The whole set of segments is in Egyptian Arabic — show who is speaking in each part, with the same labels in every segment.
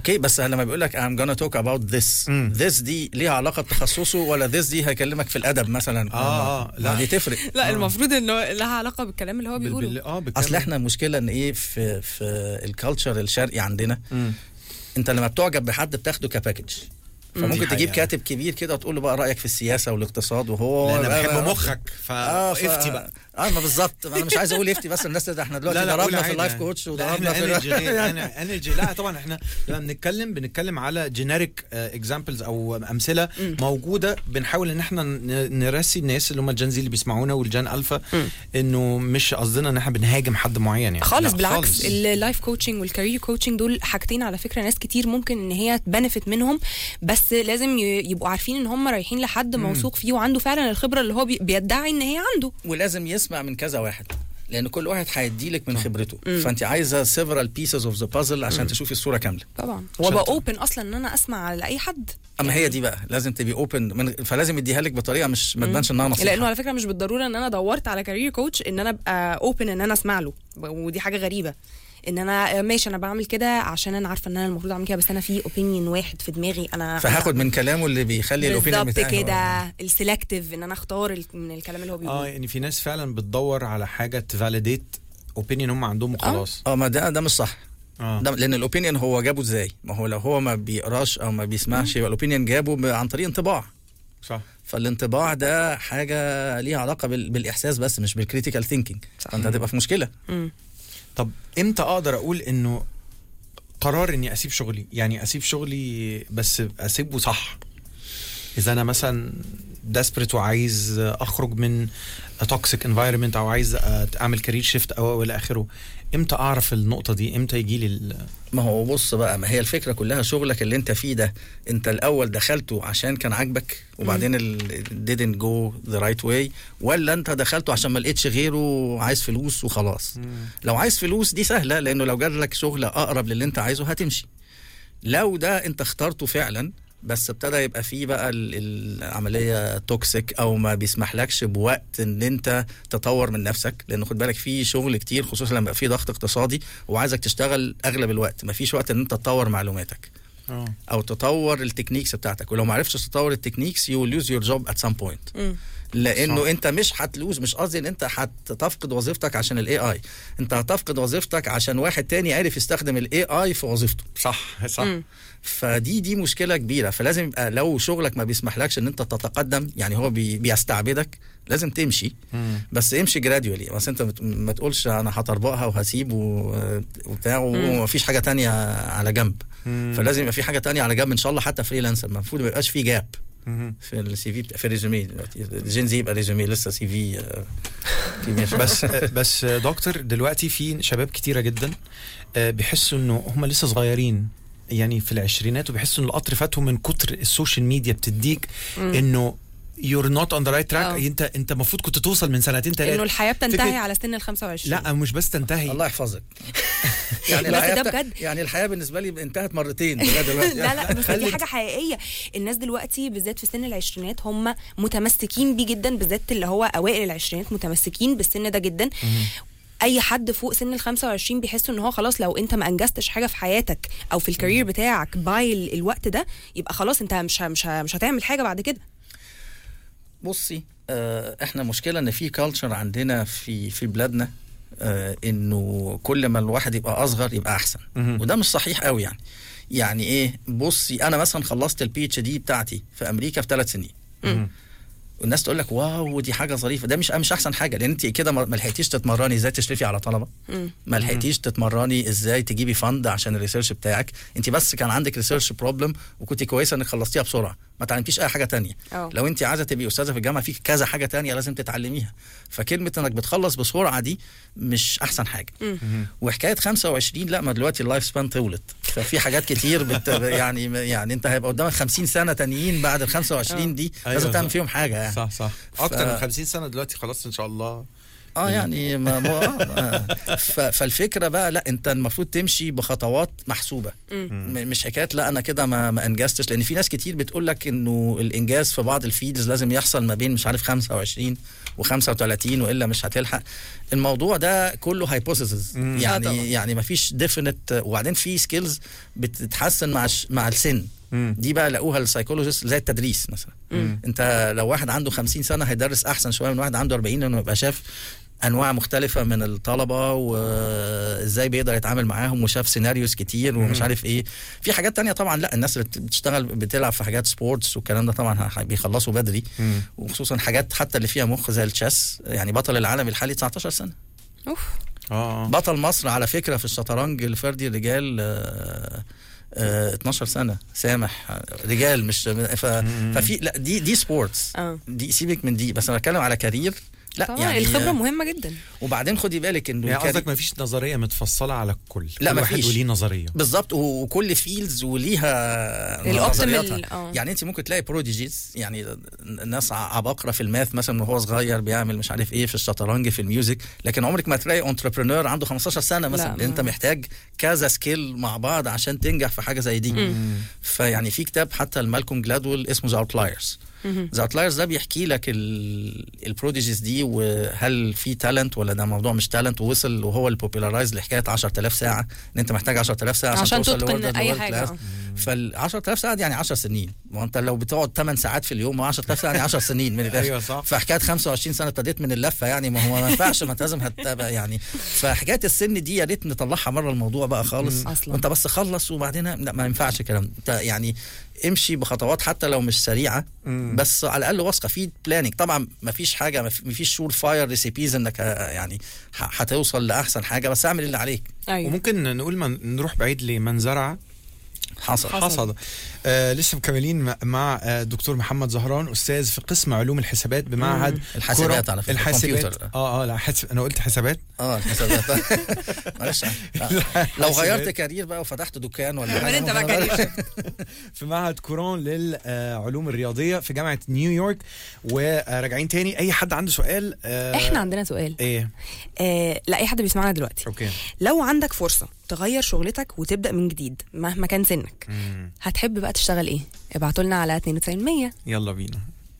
Speaker 1: اوكي بس لما بيقول لك I'm gonna talk about this
Speaker 2: مم.
Speaker 1: this دي ليها علاقه بتخصصه ولا this دي هيكلمك في الادب مثلا
Speaker 2: آه، آه، لا.
Speaker 1: ما دي تفرق
Speaker 3: لا
Speaker 2: آه.
Speaker 3: المفروض انه لها علاقه بالكلام اللي هو
Speaker 2: بال-
Speaker 3: بيقوله
Speaker 2: بال- اه بالكلام.
Speaker 1: اصل احنا المشكله ان ايه في في الكالتشر الشرقي عندنا
Speaker 2: مم.
Speaker 1: انت لما بتعجب بحد بتاخده كباكج
Speaker 2: دي
Speaker 1: فممكن تجيب
Speaker 2: حقيقة.
Speaker 1: كاتب كبير كده وتقول له بقى رايك في السياسه والاقتصاد وهو
Speaker 2: لان انا
Speaker 1: بقى-
Speaker 2: بحب مخك
Speaker 1: اه ف...
Speaker 2: فافتي بقى
Speaker 1: اه ما بالظبط انا مش عايز اقول افتي بس الناس ده احنا دلوقتي
Speaker 2: قول
Speaker 1: ضربنا في
Speaker 2: عادي
Speaker 1: اللايف
Speaker 2: يعني.
Speaker 1: كوتش
Speaker 2: لا
Speaker 1: وضربنا
Speaker 2: احنا
Speaker 1: في
Speaker 2: انرجي غير انا انرجي لا طبعا احنا لما بنتكلم بنتكلم على جينيريك اكزامبلز او امثله موجوده بنحاول ان احنا ن- نرسي الناس اللي هم الجن زي اللي بيسمعونا والجن الفا انه مش قصدنا ان احنا بنهاجم حد معين يعني
Speaker 3: خالص
Speaker 2: لا،
Speaker 3: بالعكس
Speaker 2: خالص.
Speaker 3: اللايف كوتشنج والكارير كوتشنج دول حاجتين على فكره ناس كتير ممكن ان هي تبنفت منهم بس لازم ي- يبقوا عارفين ان هم رايحين لحد موثوق فيه وعنده فعلا الخبره اللي هو بي- بيدعي ان هي عنده
Speaker 1: ولازم يسمع من كذا واحد لان كل واحد هيديلك من خبرته فانت عايزه several pieces of the puzzle عشان تشوفي الصوره كامله
Speaker 3: طبعا
Speaker 1: عشان
Speaker 3: وابقى
Speaker 1: ت-
Speaker 3: اوبن اصلا ان انا اسمع على اي حد
Speaker 1: اما هي دي بقى لازم تبقي اوبن من... فلازم يديها لك بطريقه مش ما تبانش انها نصيحه
Speaker 3: لانه على فكره مش بالضروره ان انا دورت على كارير كوتش ان انا ابقى اوبن ان انا اسمع له ودي حاجه غريبه ان انا ماشي انا بعمل كده عشان انا عارفه ان انا المفروض اعمل كده بس انا في اوبينيون واحد في دماغي انا
Speaker 1: فهاخد من كلامه اللي بيخلي الاوبينيون
Speaker 3: بالظبط
Speaker 1: بتاعي هو-
Speaker 3: كده السلكتيف ان انا اختار ال- من الكلام اللي هو
Speaker 2: اه
Speaker 3: بيقوله
Speaker 2: يعني في ناس فعلا بتدور على حاجه تفاليديت اوبينيون هم عندهم وخلاص
Speaker 1: اه ما ده ده مش صح
Speaker 2: اه
Speaker 1: ده لان الاوبينيون هو جابه ازاي ما هو لو هو ما بيقراش او ما بيسمعش يبقى الاوبينيون جابه ب- عن طريق انطباع
Speaker 2: صح
Speaker 1: فالانطباع ده حاجه ليها علاقه بال... بالاحساس بس مش بالكريتيكال ثينكينج فانت هتبقى في مشكله
Speaker 3: مم.
Speaker 2: طب امتى اقدر اقول انه قرار اني اسيب شغلي يعني اسيب شغلي بس اسيبه صح اذا انا مثلا ديسبريت وعايز اخرج من توكسيك انفايرمنت او عايز اعمل كارير شيفت او الى اخره امتى اعرف النقطه دي امتى يجي لي ال-
Speaker 1: ما هو بص بقى ما هي الفكره كلها شغلك اللي انت فيه ده انت الاول دخلته عشان كان عاجبك وبعدين ال didn't go the right way ولا انت دخلته عشان ما لقيتش غيره وعايز فلوس وخلاص لو عايز فلوس دي سهله لانه لو جات لك شغل اقرب للي انت عايزه هتمشي لو ده انت اخترته فعلا بس ابتدى يبقى فيه بقى ال- العمليه توكسيك او ما بيسمحلكش بوقت ان انت تطور من نفسك لان خد بالك في شغل كتير خصوصا لما يبقى في ضغط اقتصادي وعايزك تشتغل اغلب الوقت ما فيش وقت ان انت تطور معلوماتك
Speaker 2: اه
Speaker 1: او تطور التكنيكس بتاعتك ولو ما عرفتش تطور التكنيكس يو لوز يور جوب ات سام بوينت
Speaker 3: مم.
Speaker 1: لانه
Speaker 2: صح.
Speaker 1: صح. انت مش هتلوز مش قصدي ان انت هتفقد وظيفتك عشان الاي اي انت هتفقد وظيفتك عشان واحد تاني عارف يستخدم الاي اي في وظيفته
Speaker 2: صح صح
Speaker 3: مم.
Speaker 1: فدي دي مشكله كبيره فلازم يبقى لو شغلك ما بيسمحلكش ان انت تتقدم يعني هو بي بيستعبدك لازم تمشي
Speaker 2: مم.
Speaker 1: بس امشي جراديولي بس انت مت- ما تقولش انا هطربقها وهسيب و- وبتاع ومفيش حاجه تانية على جنب
Speaker 2: مم.
Speaker 1: فلازم يبقى في حاجه تانية على جنب ان شاء الله حتى فريلانسر المفروض ما يبقاش في جاب
Speaker 2: مم.
Speaker 1: في السي في بتاع- في الريزومي دلوقتي جين زي يبقى ريزومي لسه سي في آه، في ماشي.
Speaker 2: بس بس دكتور دلوقتي في شباب كتيره جدا آه، بيحسوا انه هم لسه صغيرين يعني في العشرينات وبيحسوا ان القطر فاتهم من كتر السوشيال ميديا بتديك انه يور نوت اون ذا رايت تراك
Speaker 3: آه.
Speaker 2: انت انت المفروض كنت توصل من سنتين
Speaker 3: انه
Speaker 2: ثلاثه
Speaker 3: الحياه بتنتهي
Speaker 2: فكرة-
Speaker 3: على سن ال 25
Speaker 2: لا مش بس تنتهي
Speaker 1: الله يحفظك يعني
Speaker 3: بس
Speaker 1: الحياه
Speaker 3: ده
Speaker 1: بتا-
Speaker 3: بجد.
Speaker 1: يعني الحياه بالنسبه لي انتهت مرتين لغاية دلوقتي.
Speaker 3: لا لا بس دي
Speaker 1: خليك-
Speaker 3: حاجه حقيقيه الناس دلوقتي بالذات في سن العشرينات هم متمسكين بيه جدا بالذات اللي هو اوائل العشرينات متمسكين بالسن ده جدا اي حد فوق سن ال 25 بيحسوا ان هو خلاص لو انت ما انجزتش حاجه في حياتك او في الكارير بتاعك باي ال- الوقت ده يبقى خلاص انت مش ه- مش ه- مش هتعمل حاجه بعد كده
Speaker 1: بصي آه احنا مشكله ان في كالتشر عندنا في في بلادنا آه انه كل ما الواحد يبقى اصغر يبقى احسن
Speaker 2: مهم.
Speaker 1: وده مش صحيح قوي يعني يعني ايه بصي انا مثلا خلصت البي اتش دي بتاعتي في امريكا في ثلاث سنين
Speaker 2: مم.
Speaker 1: والناس تقول لك واو دي حاجه ظريفه ده مش مش احسن حاجه لان انت كده ما ما لحقتيش تتمرني ازاي تشرفي على طلبه
Speaker 3: مم.
Speaker 1: ما لحقتيش تتمرني ازاي تجيبي فند عشان الريسيرش بتاعك انت بس كان عندك ريسيرش بروبلم وكنت كويسه انك خلصتيها بسرعه ما تعلمتيش اي حاجه تانية
Speaker 3: اه.
Speaker 1: لو انت عايزه تبقي استاذه في الجامعه في كذا حاجه تانية لازم تتعلميها فكلمه انك بتخلص بسرعه دي مش احسن حاجه
Speaker 3: مم.
Speaker 1: وحكايه 25 لا ما دلوقتي اللايف سبان طولت ففي حاجات كتير بت يعني يعني انت هيبقى قدامك 50 سنه تانيين بعد ال 25 دي
Speaker 2: أيوة
Speaker 1: لازم
Speaker 2: صح.
Speaker 1: تعمل فيهم حاجه يعني
Speaker 2: صح صح
Speaker 1: ف-
Speaker 2: اكتر من 50 سنه دلوقتي خلاص ان شاء الله
Speaker 1: اه يعني ما ما آه ف- فالفكره بقى لا انت المفروض تمشي بخطوات محسوبه م- مش حكايه لا انا كده ما, ما انجزتش لان في ناس كتير بتقول لك انه الانجاز في بعض الفيلدز لازم يحصل ما بين مش عارف 25 و35 والا مش هتلحق الموضوع ده كله هايبوثيسز
Speaker 3: آه طبعاً.
Speaker 1: يعني يعني ما فيش ديفينيت وبعدين في سكيلز بتتحسن مع الش- مع السن دي بقى لقوها السايكولوجيست زي التدريس مثلا انت لو واحد عنده 50 سنه هيدرس احسن شويه من واحد عنده 40 لانه يبقى شاف انواع مختلفه من الطلبه وازاي بيقدر يتعامل معاهم وشاف سيناريوز كتير ومش عارف ايه في حاجات تانية طبعا لا الناس اللي بتشتغل بتلعب في حاجات سبورتس والكلام ده طبعا ه- بيخلصوا بدري وخصوصا حاجات حتى اللي فيها مخ زي التشيس يعني بطل العالم الحالي 19 سنه
Speaker 3: اوف
Speaker 2: اه
Speaker 1: بطل مصر على فكره في الشطرنج الفردي الرجال آه، آه، 12 سنه سامح آه، رجال مش ف... ففي لا دي دي سبورتس
Speaker 3: اه
Speaker 1: دي سيبك من دي بس انا بتكلم على كارير لا
Speaker 3: طبعا
Speaker 1: يعني
Speaker 3: الخبره مهمه جدا
Speaker 1: وبعدين خدي بالك انه
Speaker 2: يعني
Speaker 1: الكارير-
Speaker 2: قصدك ما فيش نظريه متفصله على الكل
Speaker 1: لا،
Speaker 2: كل واحد
Speaker 1: مفيش.
Speaker 2: وليه نظريه
Speaker 1: بالظبط وكل فيلدز وليها
Speaker 3: الأوبتيمال،
Speaker 1: نظرياتها.
Speaker 3: آه.
Speaker 1: يعني انت ممكن تلاقي بروديجيز يعني ناس ع- عباقره في الماث مثلا وهو صغير بيعمل مش عارف ايه في الشطرنج في الميوزك لكن عمرك ما تلاقي انتربرينور عنده 15 سنه مثلا
Speaker 3: لا،
Speaker 1: لان انت
Speaker 3: ما-
Speaker 1: محتاج كذا سكيل مع بعض عشان تنجح في حاجه زي دي فيعني في كتاب حتى المالكوم جلادويل اسمه ذا اوتلايرز ذا اوتلايرز ده بيحكي لك البروديجيز دي وهل في تالنت ولا ده موضوع مش تالنت ووصل وهو البوبيلارايز لحكايه 10000 ساعه ان انت محتاج 10000 ساعه عشان,
Speaker 3: عشان
Speaker 1: توصل
Speaker 3: تتقن
Speaker 1: لورد
Speaker 3: أي
Speaker 1: الورد
Speaker 3: حاجة،
Speaker 1: كلاس.
Speaker 3: آه.
Speaker 1: فال 10000 ساعه دي يعني 10 سنين ما انت لو بتقعد 8 ساعات في اليوم ما 10000 ساعه يعني 10 سنين من الاخر
Speaker 2: أيوة صح.
Speaker 1: فحكايه 25 سنه ابتديت من اللفه يعني ما هو ما ينفعش ما انت لازم هتبقى يعني فحكايه السن دي يا ريت نطلعها بره الموضوع بقى خالص
Speaker 3: أصلاً.
Speaker 1: وانت بس خلص وبعدين لا ما ينفعش الكلام ده. انت يعني امشي بخطوات حتى لو مش سريعه بس على الاقل واثقه في بلاننج طبعا ما فيش حاجه ما فيش شور فاير ريسيبيز انك آه، يعني ه- هتوصل لاحسن حاجه بس اعمل اللي عليك
Speaker 3: ايوه
Speaker 2: وممكن نقول من نروح بعيد لمن زرع
Speaker 1: حصل
Speaker 2: حصد آه لسه مكملين مع- مع آه دكتور محمد زهران استاذ في قسم علوم الحسابات بمعهد
Speaker 1: الحاسبات
Speaker 2: كرة-
Speaker 1: على فكرة،
Speaker 2: الحاسبات
Speaker 1: كمبيوتر.
Speaker 2: اه اه لا حسب انا قلت حسابات
Speaker 1: اه الحسابات معلش آه. لو
Speaker 2: حاسبات.
Speaker 1: غيرت كارير بقى وفتحت دكان ولا
Speaker 3: اعمل انت بقى
Speaker 1: حاجه
Speaker 3: كارير
Speaker 2: في معهد كورون للعلوم الرياضيه في جامعه نيويورك وراجعين تاني اي حد عنده سؤال آه
Speaker 3: احنا عندنا سؤال
Speaker 2: ايه
Speaker 3: آه لا اي حد بيسمعنا دلوقتي
Speaker 2: اوكي
Speaker 3: لو عندك فرصه تغير شغلتك وتبدا من جديد مهما كان سنك
Speaker 2: مم.
Speaker 3: هتحب بقى تشتغل ايه ابعتوا لنا على 92
Speaker 2: يلا بينا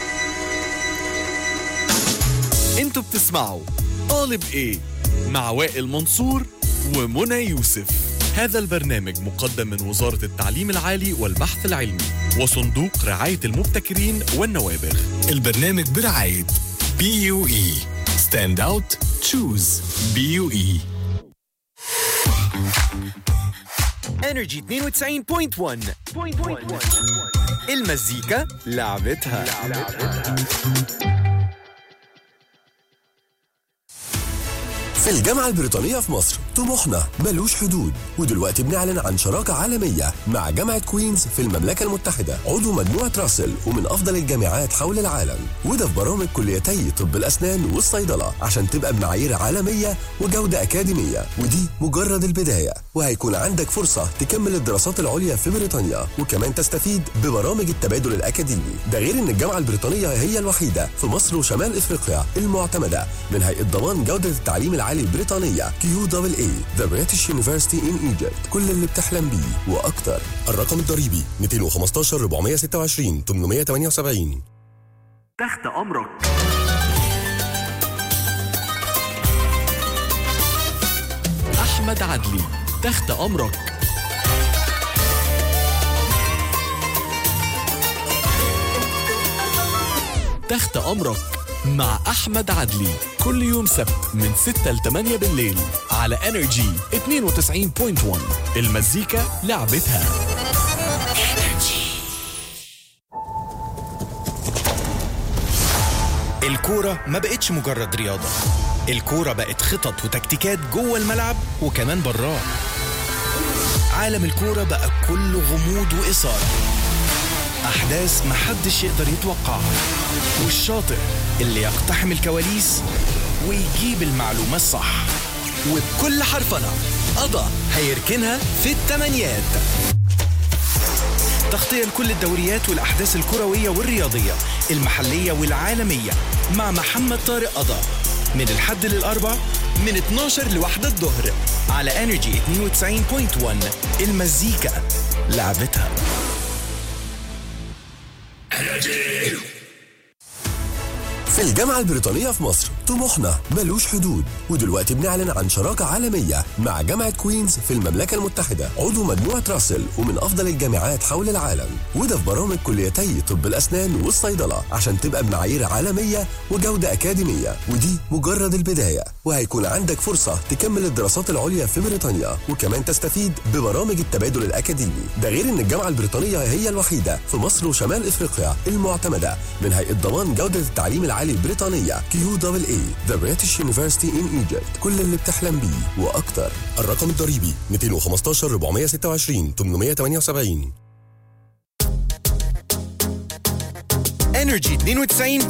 Speaker 4: انتوا بتسمعوا طالب ايه مع وائل منصور ومنى يوسف هذا البرنامج مقدم من وزارة التعليم العالي والبحث العلمي وصندوق رعاية المبتكرين والنوابغ
Speaker 5: البرنامج برعاية بي يو اي ستاند اوت تشوز بي يو اي
Speaker 4: انرجي 92.1 المزيكا لعبتها
Speaker 6: في الجامعة البريطانية في مصر طموحنا ملوش حدود ودلوقتي بنعلن عن شراكة عالمية مع جامعة كوينز في المملكة المتحدة عضو مجموعة راسل ومن أفضل الجامعات حول العالم وده في برامج كليتي طب الأسنان والصيدلة عشان تبقى بمعايير عالمية وجودة أكاديمية ودي مجرد البداية وهيكون عندك فرصة تكمل الدراسات العليا في بريطانيا وكمان تستفيد ببرامج التبادل الأكاديمي ده غير إن الجامعة البريطانية هي الوحيدة في مصر وشمال إفريقيا المعتمدة من هيئة ضمان جودة التعليم العالي البريطانية كيو دبل اي The British University in Egypt كل اللي بتحلم بيه وأكتر الرقم الضريبي 215 426 878
Speaker 4: تحت امرك احمد عدلي تحت امرك تحت امرك مع احمد عدلي كل يوم سبت من 6 ل 8 بالليل على انرجي 92.1 المزيكا لعبتها
Speaker 7: الكورة ما بقتش مجرد رياضة الكورة بقت خطط وتكتيكات جوه الملعب وكمان براه عالم الكورة بقى كله غموض وإثارة أحداث محدش يقدر يتوقعها والشاطر اللي يقتحم الكواليس ويجيب المعلومة الصح وبكل حرفنة قضى هيركنها في التمانيات تغطية لكل الدوريات والأحداث الكروية والرياضية المحلية والعالمية مع محمد طارق قضا من الحد للأربع من 12 لواحدة الظهر على انرجي 92.1 المزيكا لعبتها
Speaker 6: في الجامعة البريطانية في مصر طموحنا ملوش حدود ودلوقتي بنعلن عن شراكة عالمية مع جامعة كوينز في المملكة المتحدة عضو مجموعة راسل ومن أفضل الجامعات حول العالم وده في برامج كليتي طب الأسنان والصيدلة عشان تبقى بمعايير عالمية وجودة أكاديمية ودي مجرد البداية وهيكون عندك فرصة تكمل الدراسات العليا في بريطانيا وكمان تستفيد ببرامج التبادل الأكاديمي ده غير إن الجامعة البريطانية هي الوحيدة في مصر وشمال إفريقيا المعتمدة من هيئة ضمان جودة التعليم العالي البريطانية كيو دبل اي ذا بريتش يونيفرستي ان ايجيبت كل اللي بتحلم بيه وأكتر الرقم الضريبي 215 426 878
Speaker 7: انرجي 92